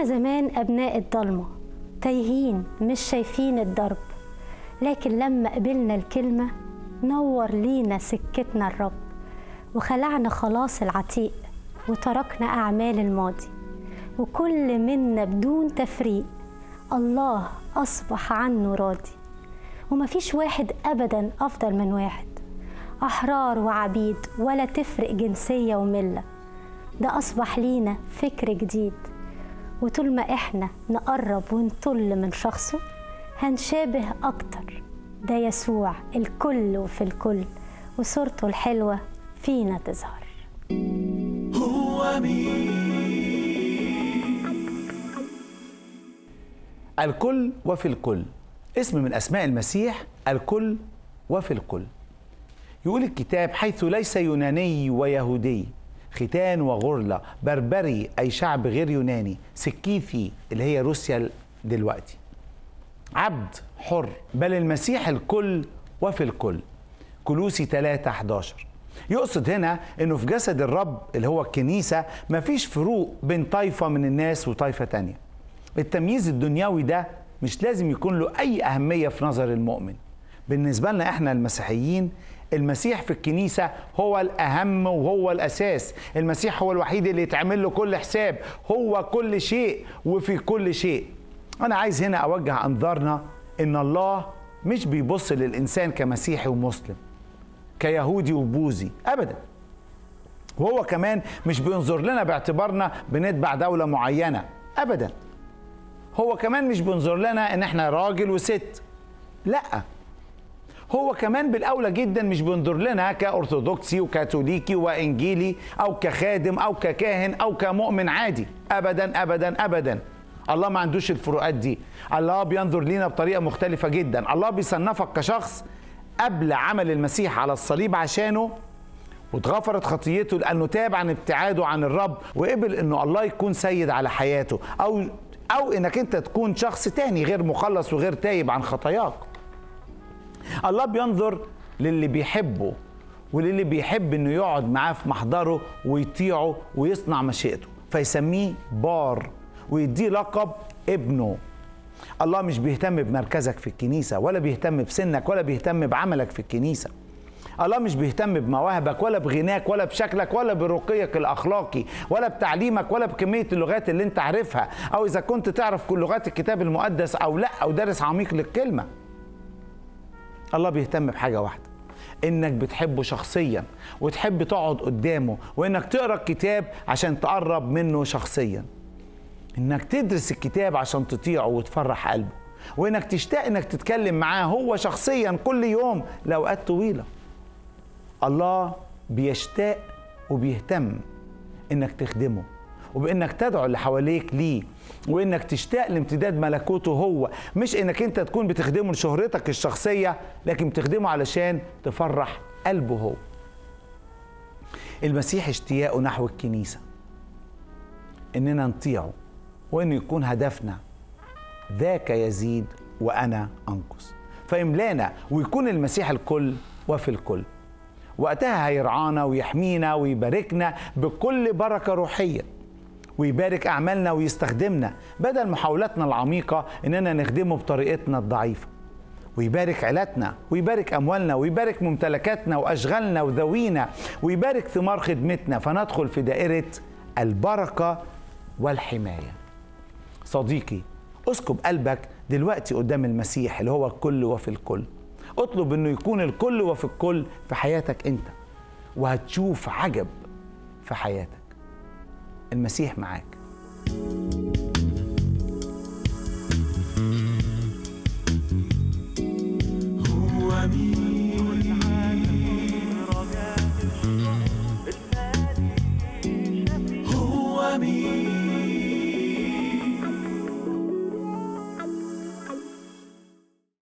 كنا زمان أبناء الضلمة تايهين مش شايفين الضرب لكن لما قبلنا الكلمة نور لينا سكتنا الرب وخلعنا خلاص العتيق وتركنا أعمال الماضي وكل منا بدون تفريق الله أصبح عنه راضي ومفيش واحد أبدا أفضل من واحد أحرار وعبيد ولا تفرق جنسية وملة ده أصبح لينا فكر جديد وطول ما إحنا نقرب ونطل من شخصه هنشابه أكتر ده يسوع الكل وفي الكل وصورته الحلوة فينا تظهر هو مين الكل وفي الكل اسم من اسماء المسيح الكل وفي الكل يقول الكتاب حيث ليس يوناني ويهودي ختان وغرلة بربري أي شعب غير يوناني سكيثي اللي هي روسيا دلوقتي عبد حر بل المسيح الكل وفي الكل كلوسي 3 11 يقصد هنا انه في جسد الرب اللي هو الكنيسة مفيش فروق بين طائفة من الناس وطائفة تانية التمييز الدنيوي ده مش لازم يكون له أي أهمية في نظر المؤمن بالنسبة لنا احنا المسيحيين المسيح في الكنيسة هو الأهم وهو الأساس المسيح هو الوحيد اللي يتعمل له كل حساب هو كل شيء وفي كل شيء أنا عايز هنا أوجه أنظارنا إن الله مش بيبص للإنسان كمسيحي ومسلم كيهودي وبوذي أبدا وهو كمان مش بينظر لنا باعتبارنا بنتبع دولة معينة أبدا هو كمان مش بينظر لنا إن إحنا راجل وست لأ هو كمان بالاولى جدا مش بينظر لنا كارثوذكسي وكاثوليكي وانجيلي او كخادم او ككاهن او كمؤمن عادي ابدا ابدا ابدا الله ما عندوش الفروقات دي الله بينظر لينا بطريقه مختلفه جدا الله بيصنفك كشخص قبل عمل المسيح على الصليب عشانه واتغفرت خطيته لانه تاب عن ابتعاده عن الرب وقبل انه الله يكون سيد على حياته او او انك انت تكون شخص تاني غير مخلص وغير تايب عن خطاياك الله بينظر للي بيحبه وللي بيحب انه يقعد معاه في محضره ويطيعه ويصنع مشيئته فيسميه بار ويديه لقب ابنه الله مش بيهتم بمركزك في الكنيسة ولا بيهتم بسنك ولا بيهتم بعملك في الكنيسة الله مش بيهتم بمواهبك ولا بغناك ولا بشكلك ولا برقيك الاخلاقي ولا بتعليمك ولا بكميه اللغات اللي انت عارفها او اذا كنت تعرف كل لغات الكتاب المقدس او لا او دارس عميق للكلمه الله بيهتم بحاجه واحده انك بتحبه شخصيا وتحب تقعد قدامه وانك تقرا الكتاب عشان تقرب منه شخصيا انك تدرس الكتاب عشان تطيعه وتفرح قلبه وانك تشتاق انك تتكلم معاه هو شخصيا كل يوم لاوقات طويله الله بيشتاق وبيهتم انك تخدمه وبانك تدعو اللي حواليك ليه وانك تشتاق لامتداد ملكوته هو مش انك انت تكون بتخدمه لشهرتك الشخصيه لكن بتخدمه علشان تفرح قلبه هو المسيح اشتياقه نحو الكنيسه اننا نطيعه وانه يكون هدفنا ذاك يزيد وانا انقص فيملانا ويكون المسيح الكل وفي الكل وقتها هيرعانا ويحمينا ويباركنا بكل بركه روحيه ويبارك اعمالنا ويستخدمنا بدل محاولاتنا العميقه اننا نخدمه بطريقتنا الضعيفه ويبارك عيلتنا ويبارك اموالنا ويبارك ممتلكاتنا واشغالنا وذوينا ويبارك ثمار خدمتنا فندخل في دائره البركه والحمايه صديقي اسكب قلبك دلوقتي قدام المسيح اللي هو الكل وفي الكل اطلب انه يكون الكل وفي الكل في حياتك انت وهتشوف عجب في حياتك المسيح معاك